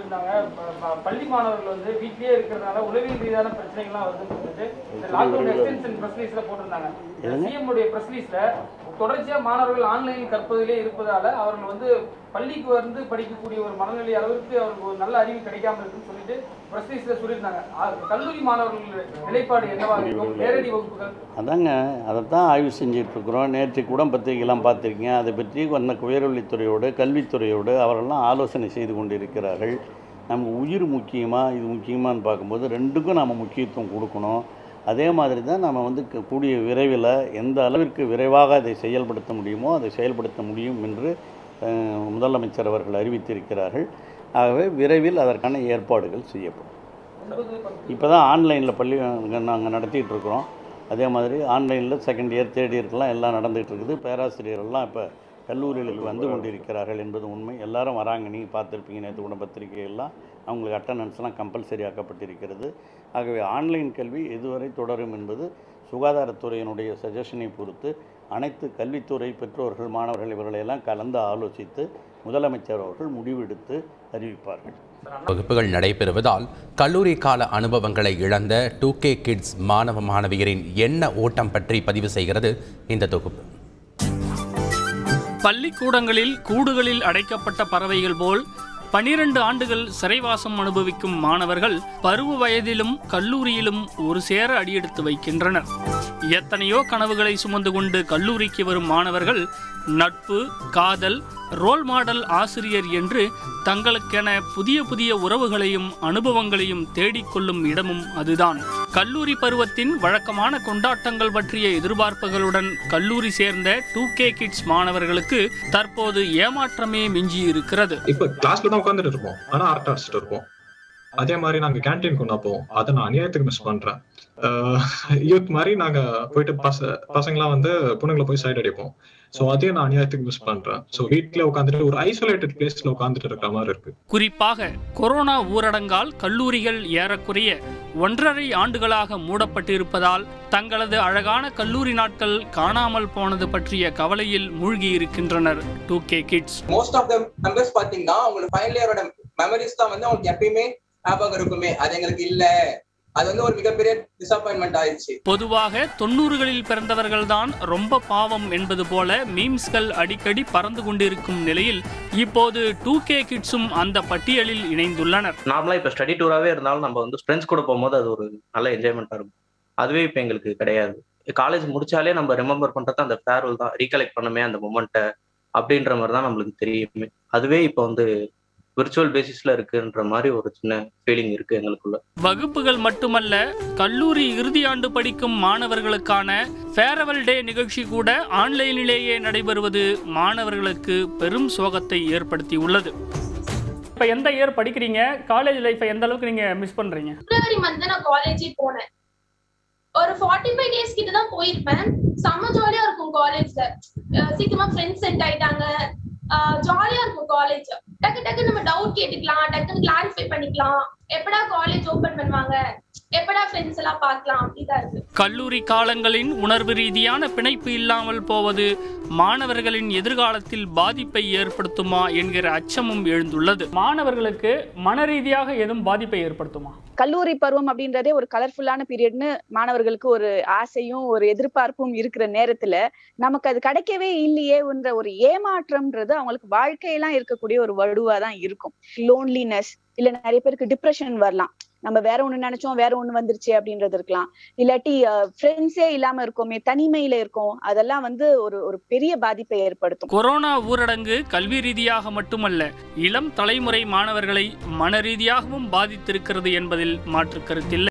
சொல்லியிருந்தாங்க ப- ப- பள்ளி மாணவர்கள் வந்து வீட்லயே இருக்கிறதுனால உளவியல் ரீதியான பிரச்சனைகள்லாம் வருதுன்னு சொல்லிட்டு இந்த லாக்டவுன் எக்ஸ்டென்ஷன் ப்ரெஸ் லிஸ்ட்ல போட்டிருந்தாங்க சிஎம் உடைய ப்ரெஸ் லிஸ்ட்ல தொடர்ச்சியா மாணவர்கள் ஆன்லைனில் கற்பதிலே இருப்பதால அவர்கள் வந்து பள்ளிக்கு வந்து படிக்கக்கூடிய ஒரு மனநிலை அளவிற்கு அவருக்கு ஒரு நல்ல அறிவு கிடைக்காம இருக்குன்னு சொல்லிட்டு ப்ரெஸ் லிஸ்ட்ல சொல்லியிருந்தாங்க ஆ- கல்லூரி மாணவர்கள் நிலைப்பாடு என்னவாக இருக்கும் நேரடி வகுப்புகள் அதாங்க அதைத்தான் ஆய்வு செஞ்சிட்ருக்குறோம் நேற்று கூட பத்திரிகைலாம் பார்த்துருக்கீங்க அதை பற்றி வந்த உயர்கல்வித்துறையோடு கல்வித்துறையோடு அவரெல்லாம் ஆலோசனை செய்து கொண்டிருக்கிறார்கள் நமக்கு உயிர் முக்கியமாக இது முக்கியமான்னு பார்க்கும்போது ரெண்டுக்கும் நம்ம முக்கியத்துவம் கொடுக்கணும் அதே மாதிரி தான் நம்ம வந்து க- கூடிய விரைவில் எந்த அளவிற்கு விரைவாக அதை செயல்படுத்த முடியுமோ அதை செயல்படுத்த முடியும் என்று அஹ், முதலமைச்சர் அவர்கள் அறிவித்திருக்கிறார்கள் ஆகவே விரைவில் அதற்கான ஏற்பாடுகள் செய்யப்படும் ஒன்பது பத்து இப்போ தான் ஆன்லைனில் பள்ளி நாங்கள் நடத்திட்டு இருக்கிறோம் அதே மாதிரி ஆன்லைனில் செகண்ட் இயர் தேர்ட் இயர்க்கெலாம் எல்லாம் நடந்துகிட்டு இருக்குது பேராசிரியர்கள்லாம் இப்போ கல்லூரிகளுக்கு வந்து கொண்டிருக்கிறார்கள் என்பது உண்மை எல்லாரும் வராங்க நீங்கள் பார்த்துருப்பீங்க நேற்று கூட பத்திரிகையெல்லாம் அவங்களுக்கு அட்டண்டன்ஸ்லாம் கம்பல்சரி ஆக்கப்பட்டிருக்கிறது ஆகவே ஆன்லைன் கல்வி எதுவரை தொடரும் என்பது சுகாதாரத்துறையினுடைய சஜஷனை பொறுத்து அனைத்து கல்வித்துறை பெற்றோர்கள் மாணவர்கள் இவர்களையெல்லாம் கலந்து ஆலோசித்து முதலமைச்சர் அவர்கள் முடிவெடுத்து அறிவிப்பார்கள் வகுப்புகள் நடைபெறுவதால் கல்லூரி கால அனுபவங்களை இழந்த டூ கே கிட்ஸ் மாணவ மாணவியரின் எண்ண ஓட்டம் பற்றி பதிவு செய்கிறது இந்த தொகுப்பு பள்ளிக்கூடங்களில் கூடுகளில் அடைக்கப்பட்ட பறவைகள் போல் பனிரெண்டு ஆண்டுகள் சிறைவாசம் அனுபவிக்கும் மாணவர்கள் பருவ வயதிலும் கல்லூரியிலும் ஒரு சேர அடியெடுத்து வைக்கின்றனர் எத்தனையோ கனவுகளை சுமந்து கொண்டு கல்லூரிக்கு வரும் மாணவர்கள் நட்பு காதல் ரோல் மாடல் ஆசிரியர் என்று தங்களுக்கென புதிய புதிய உறவுகளையும் அனுபவங்களையும் தேடிக்கொள்ளும் இடமும் அதுதான் கல்லூரி பருவத்தின் வழக்கமான கொண்டாட்டங்கள் பற்றிய எதிர்பார்ப்புகளுடன் கல்லூரி சேர்ந்த டூ கே கிட்ஸ் மாணவர்களுக்கு தற்போது ஏமாற்றமே மிஞ்சி இருக்கிறது இப்ப கிளாஸ்ல தான் உட்காந்துட்டு இருப்போம் ஆனா அரட்டை அடிச்சுட்டு இருப்போம் அதே மாதிரி நாங்க கேன்டீன் கொண்டா போவோம் அதை நான் அநியாயத்துக்கு மிஸ் பண்றேன் யூத் மாதிரி நாங்க போயிட்டு பச பசங்களாம் வந்து பொண்ணுங்களை போய் சைடு அடிப்போம் சோ அதையும் நான் அநியாயத்துக்கு மிஸ் பண்றேன் சோ வீட்ல உட்காந்துட்டு ஒரு ஐசோலேட்டட் பிளேஸ்ல உட்காந்துட்டு இருக்கிற மாதிரி இருக்கு குறிப்பாக கொரோனா ஊரடங்கால் கல்லூரிகள் ஏறக்குறைய ஒன்றரை ஆண்டுகளாக மூடப்பட்டிருப்பதால் தங்களது அழகான கல்லூரி நாட்கள் காணாமல் போனது பற்றிய கவலையில் மூழ்கி இருக்கின்றனர் two K kids most of the members பாத்தீங்கன்னா அவங்களுக்கு ஃபைனல் இயரோட மெமரிஸ் தான் வந்து அவங்களுக்கு எப்பயுமே ஞாபகம் இருக்குமே அது எங்களுக்கு இல்ல அது வந்து ஒரு மிகப்பெரிய டிசப்பாயின்மெண்ட் ஆயிடுச்சு பொதுவாக தொண்ணூறுகளில் பிறந்தவர்கள்தான் ரொம்ப பாவம் என்பது போல மீம்ஸ்கள் அடிக்கடி பறந்து கொண்டிருக்கும் நிலையில் இப்போது டூ கே கிட்ஸும் அந்த பட்டியலில் இணைந்துள்ளனர் நார்மலா இப்ப ஸ்டடி டூராவே இருந்தாலும் நம்ம வந்து ஃப்ரெண்ட்ஸ் கூட போகும்போது அது ஒரு நல்ல என்ஜாய்மெண்டா இருக்கும் அதுவே இப்ப எங்களுக்கு கிடையாது காலேஜ் முடிச்சாலே நம்ம ரிமெம்பர் பண்றது அந்த ஃபேர்வெல் தான் ரீகலெக்ட் பண்ணுமே அந்த மொமெண்ட்டை அப்படின்ற மாதிரி தான் நம்மளுக்கு தெரியுமே அதுவே இப்போ வந்து விர்ச்சுவல் பேசிஸ்ல இருக்குன்ற மாதிரி ஒரு சின்ன ஃபீலிங் இருக்கு எங்களுக்குள்ள வகுப்புகள் மட்டுமல்ல கல்லூரி இறுதியாண்டு படிக்கும் மாணவர்களுக்கான ஃபேரவல் டே நிகழ்ச்சி கூட ஆன்லைனிலேயே நடைபெறுவது மாணவர்களுக்கு பெரும் சோகத்தை ஏற்படுத்தியுள்ளது இப்போ எந்த இயர் படிக்கிறீங்க காலேஜ் லைஃப்பை எந்த அளவுக்கு நீங்கள் மிஸ் பண்ணுறீங்க பிப்ரவரி மந்த் நான் காலேஜே போனேன் ஒரு ஃபார்ட்டி ஃபைவ் டேஸ் கிட்ட தான் போயிருப்பேன் செம்ம ஜாலியா இருக்கும் காலேஜ்ல சீக்கிரமா ஃப்ரெண்ட்ஸ் செட் ஆயிட்டாங்க ஜாலியா இருக்கும் காலேஜ் டக்கு டக்கு நம்ம டவுட் கேட்டுக்கலாம் டக்குன்னு கிளாரிஃபை பண்ணிக்கலாம் எப்படா காலேஜ் ஓபன் பண்ணுவாங்க எப்படா ஃப்ரெண்ட்ஸ் எல்லாம் பார்க்கலாம் அப்படிதான் இருக்கு கல்லூரி காலங்களின் உணர்வு ரீதியான பிணைப்பு இல்லாமல் போவது மாணவர்களின் எதிர்காலத்தில் பாதிப்பை ஏற்படுத்துமா என்கிற அச்சமும் எழுந்துள்ளது மாணவர்களுக்கு மன ரீதியாக எதுவும் பாதிப்பை ஏற்படுத்துமா கல்லூரி பருவம் அப்படின்றதே ஒரு கலர்ஃபுல்லான பீரியட்னு மாணவர்களுக்கு ஒரு ஆசையும் ஒரு எதிர்பார்ப்பும் இருக்கிற நேரத்துல நமக்கு அது கிடைக்கவே இல்லையேன்ற ஒரு ஏமாற்றம்ன்றது அவங்களுக்கு வாழ்க்கையெல்லாம் இருக்கக்கூடிய ஒரு வடுவா தான் இருக்கும் லோன்லினஸ் இல்ல நிறைய பேருக்கு டிப்ரெஷன் வரலாம் நம்ம வேற ஒண்ணு நினைச்சோம் வேற ஒண்ணு வந்துருச்சு அப்படின்றது இருக்கலாம் இல்லாட்டி ஃப்ரெண்ட்ஸே இல்லாம இருக்கோமே தனிமையில இருக்கோம் அதெல்லாம் வந்து ஒரு ஒரு பெரிய பாதிப்பை ஏற்படுத்தும் கொரோனா ஊரடங்கு கல்வி ரீதியாக மட்டுமல்ல இளம் தலைமுறை மாணவர்களை மன ரீதியாகவும் பாதித்திருக்கிறது என்பதில் மாற்று கருத்தில்லை